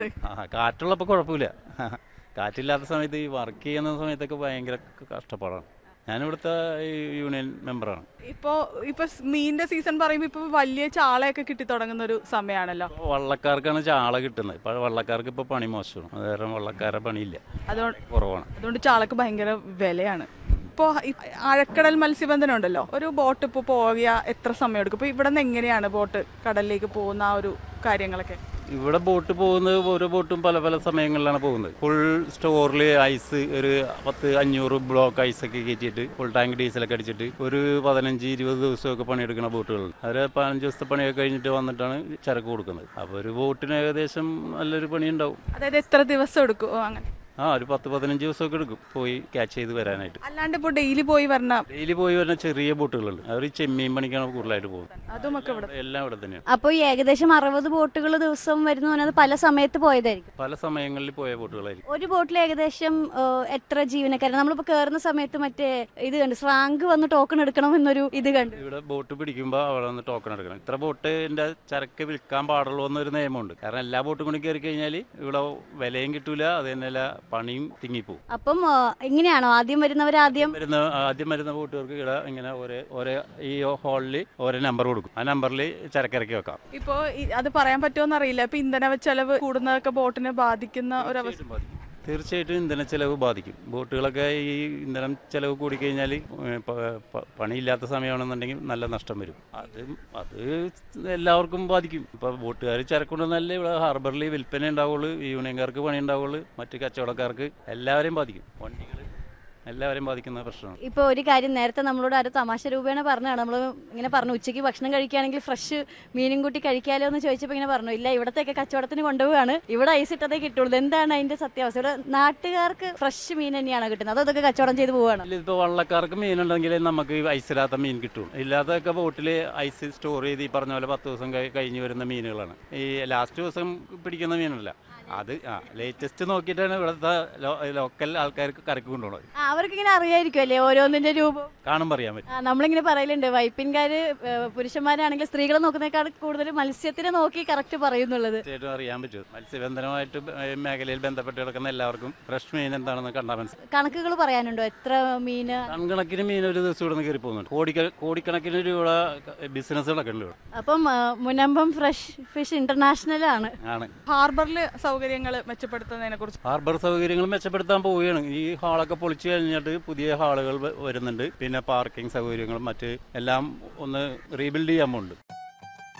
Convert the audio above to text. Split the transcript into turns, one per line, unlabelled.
ആ കാറ്റുള്ളപ്പോൾ കുഴപ്പമില്ല കാറ്റില്ലാത്ത സമയത്ത് ഈ വർക്ക് ചെയ്യുന്ന സമയത്തൊക്കെ ഭയങ്കര കഷ്ടപ്പാടാണ് ഞാനിവിടുത്തെ ഈ യൂണിയൻ മെമ്പറാണ്
ഇപ്പോ ഇപ്പൊ സ് മീനിന്റെ സീസൺ പറയുമ്പോ ഇപ്പൊ വലിയ ചാളയൊക്കെ കിട്ടി തുടങ്ങുന്ന ഒരു സമയമാണല്ലോ
ഇപ്പോൾ വള്ളക്കാർക്കാണ് ചാള കിട്ടുന്നത് ഇപ്പോൾ വള്ളക്കാർക്ക് ഇപ്പോൾ പണി മോശമാണ് അത് കാരണം വള്ളക്കാരുടെ പണിയില്ല
അതുകൊണ്ട്
കുറവാണ്
അതുകൊണ്ട് ചാളക്ക് ഭയങ്കര വിലയാണ് ഇപ്പോൾ ആഴക്കടൽ മത്സ്യബന്ധനം ഉണ്ടല്ലോ ഒരു ബോട്ട് ഇപ്പോൾ പോവുക എത്ര സമയം എടുക്കും ഇപ്പോൾ ഇവിടെ നിന്ന് എങ്ങനെയാണ് ബോട്ട് കടലിലേക്ക് പോകുന്ന ആ ഒരു കാര്യങ്ങളൊക്കെ
ഇവിടെ ബോട്ട് പോകുന്നത് ഓരോ ബോട്ടും പല പല സമയങ്ങളിലാണ് പോകുന്നത് ഫുൾ സ്റ്റോറിൽ ഐസ് ഒരു പത്ത് അഞ്ഞൂറ് ബ്ലോക്ക് ഐസൊക്കെ കയറ്റിയിട്ട് ഫുൾ ടാങ്ക് ഡീസലൊക്കെ അടിച്ചിട്ട് ഒരു പതിനഞ്ച് ഇരുപത് ദിവസമൊക്കെ പണിയെടുക്കുന്ന ബോട്ടുകളുണ്ട് അവർ പതിനഞ്ച് ദിവസത്തെ പണിയൊക്കെ കഴിഞ്ഞിട്ട് വന്നിട്ടാണ് ചരക്ക് കൊടുക്കുന്നത് അപ്പോൾ ഒരു ബോട്ടിന് ഏകദേശം നല്ലൊരു പണി ഉണ്ടാവും
അതായത് എത്ര ദിവസം എടുക്കും ഓ, അങ്ങനെ
ആ ഒരു പത്ത് പതിനഞ്ച് ദിവസമൊക്കെ എടുക്കും പോയി ക്യാച്ച് ചെയ്ത് വരാനായിട്ട്
അല്ലാണ്ട് ഇപ്പോൾ ഡെയിലി പോയി വരണ
ഡെയിലി പോയി വരുന്ന ചെറിയ ബോട്ടുകളുണ്ട് അവർ ചെമ്മീൻ പണിക്കാണ് കൂടുതലായിട്ട് പോകുന്നത്
അതുമൊക്കെ ഇവിടെ
എല്ലാം ഇവിടെ തന്നെയാണ്
അപ്പോൾ ഈ ഏകദേശം അറുപത് ബോട്ടുകൾ ദിവസം വരുന്നു പറഞ്ഞാൽ പല സമയത്ത് പോയതായിരിക്കും
പല സമയങ്ങളിൽ പോയ ബോട്ടുകളായിരിക്കും
ഒരു ബോട്ടിൽ ഏകദേശം ഏഹ്, എത്ര ജീവനക്കാർ നമ്മളിപ്പോൾ കയറുന്ന സമയത്ത് മറ്റേ ഇത് കണ്ടു സ്രാങ്ക് വന്ന് ടോക്കൺ എടുക്കണം എന്നൊരു ഇത് കണ്ടു
ഇവിടെ ബോട്ട് പിടിക്കുമ്പോൾ അവിടെ നിന്ന് ടോക്കൺ എടുക്കണം ഇത്ര ബോട്ടിന്റെ ചരക്ക് വിൽക്കാൻ പാടുള്ളൂ എന്നൊരു നിയമമുണ്ട് കാരണം എല്ലാ ബോട്ടും കൂടി കയറി കഴിഞ്ഞാൽ ഇവിടെ വിലയും കിട്ടൂല അത് തന്നെയല്ല പണിയും തിങ്ങിപ്പോവും
അപ്പം ഏഹ്, ഇങ്ങനെയാണോ ആദ്യം വരുന്നവർ ആദ്യം
വരുന്ന ആദ്യം വരുന്ന ബോട്ടുകാർക്ക് ഇവിടെ ഇങ്ങനെ ഓരോ ഓരോ ഈ ഹാളിൽ ഓരോ നമ്പർ കൊടുക്കും ആ നമ്പറിൽ ചരക്കിറക്കി വെക്കാം
ഇപ്പോൾ അത് പറയാൻ പറ്റുമോ അറിയില്ല ഇപ്പൊ ഇന്ധന ചെലവ് കൂടുന്നതൊക്കെ ബോട്ടിനെ ബാധിക്കുന്ന ഒരു അവസ്ഥ
തീർച്ചയായിട്ടും ബാധിക്കും. തീർച്ചയായിട്ടും ഇന്ധന ചെലവ് ബാധിക്കും ബോട്ടുകളൊക്കെ ഈ ഇന്ധനം ചെലവ് കൂടിക്കഴിഞ്ഞാൽ പണിയില്ലാത്ത സമയമാണെന്നുണ്ടെങ്കിൽ നല്ല നഷ്ടം വരും അത് അത് എല്ലാവർക്കും ബാധിക്കും ഇപ്പൊ ബോട്ടുകാർ ചരക്കൊണ്ടെന്നല്ലേ ഇവിടെ ഹാർബറിൽ വിൽപ്പന ഉണ്ടാവുള്ളൂ യൂണിയൻകാർക്ക് പണി ഉണ്ടാവുള്ളൂ മറ്റ് കച്ചവടക്കാർക്ക് എല്ലാവരെയും ബാധിക്കും വണ്ടികൾ എല്ലാവരെയും ബാധിക്കുന്ന പ്രശ്നമാണ്
ഇപ്പോൾ ഒരു കാര്യം നേരത്തെ നമ്മളോട് ആരും തമാശ രൂപേണ പറഞ്ഞാണ് നമ്മൾ ഇങ്ങനെ പറഞ്ഞു ഉച്ചയ്ക്ക് ഭക്ഷണം കഴിക്കുകയാണെങ്കിൽ ഫ്രഷ് മീനും കൂട്ടി കഴിക്കാലോ എന്ന് ചോദിച്ചപ്പോൾ ഇങ്ങനെ പറഞ്ഞു ഇല്ല ഇവിടത്തെയൊക്കെ കച്ചവടത്തിന് കൊണ്ടുപോവാണ് ഇവിടെ ഐസ് ഇട്ടതേ കിട്ടുള്ളൂ എന്താണ് അതിന്റെ സത്യാവസ്ഥ ഇവിടെ നാട്ടുകാർക്ക് ഫ്രഷ് മീൻ തന്നെയാണ് കിട്ടുന്നത് അതോ അതൊക്കെ കച്ചവടം ചെയ്ത് പോവാണ്
ഇപ്പോൾ വള്ളക്കാർക്ക് മീനുണ്ടെങ്കിൽ നമുക്ക് ഈ ഐസില്ലാത്ത മീൻ കിട്ടും ഇല്ലാത്തതൊക്കെ ബോട്ടിൽ ഐസ് സ്റ്റോർ ചെയ്ത് ഈ പറഞ്ഞ പോലെ പത്ത് ദിവസം കഴി- കഴിഞ്ഞ് വരുന്ന മീനുകളാണ് ഈ ലാസ്റ്റ് ദിവസം പിടിക്കുന്ന മീനല്ല അത് ആ ലേറ്റസ്റ്റ് നോക്കിയിട്ടാണ് ഇവിടുത്തെ ലോ- ലോക്കൽ ആൾക്കാർക്ക് കരക്ക് കൊണ്ടുപോകുന്നത്
ആ, അവർക്ക് ഇങ്ങനെ അറിയായിരിക്കും അല്ലേ ഓരോന്നിന്റെ രൂപം
കാണുമ്പോൾ അറിയാൻ പറ്റും
ആ, നമ്മളിങ്ങനെ പറയലുണ്ട് വൈപ്പിൻകാര് ഏഹ്, പുരുഷന്മാരാണെങ്കിൽ സ്ത്രീകളെ നോക്കുന്നേക്കാൾ കൂടുതൽ മത്സ്യത്തിനെ നോക്കി കറക്റ്റ് പറയുന്നുള്ളത്
തീർച്ചയായിട്ടും അറിയാൻ പറ്റും മത്സ്യബന്ധനമായിട്ട് ബ- ഈ മേഖലയിൽ ബന്ധപ്പെട്ട് കിടക്കുന്ന എല്ലാവർക്കും ഫ്രഷ് മീൻ എന്താണെന്ന് കണ്ടാൽ മനസ്സിലാവും
കണക്കുകൾ പറയാനുണ്ടോ എത്ര മീന്
കണക്കിന് മീൻ ഒരു ദിവസം ഇവിടെ നിന്ന് കയറി പോകുന്നുണ്ട് കോടിക്ക കോടിക്കണക്കിന് രൂപ ബിസിനസ്സുകളൊക്കെ ഉണ്ട് ഇവിടെ
അപ്പം ആ, മുനമ്പം ഫ്രഷ് ഫിഷ് ഇന്റർനാഷണൽ ആണ്
ആണ്
ഹാർബറിൽ സൗകര്യങ്ങൾ മെച്ചപ്പെടുത്തുന്നതിനെ കുറിച്ച്
ഹാർബർ സൗകര്യങ്ങൾ മെച്ചപ്പെടുത്താൻ പോവുകയാണ് ഈ ഹാളൊക്കെ പൊളിച്ചു കഴിഞ്ഞിട്ട് പുതിയ ഹാളുകൾ വ- വരുന്നുണ്ട് പിന്നെ പാർക്കിംഗ് സൗകര്യങ്ങളും മറ്റ് എല്ലാം ഒന്ന് റീബിൽഡ് ചെയ്യാൻ പോകുന്നുണ്ട്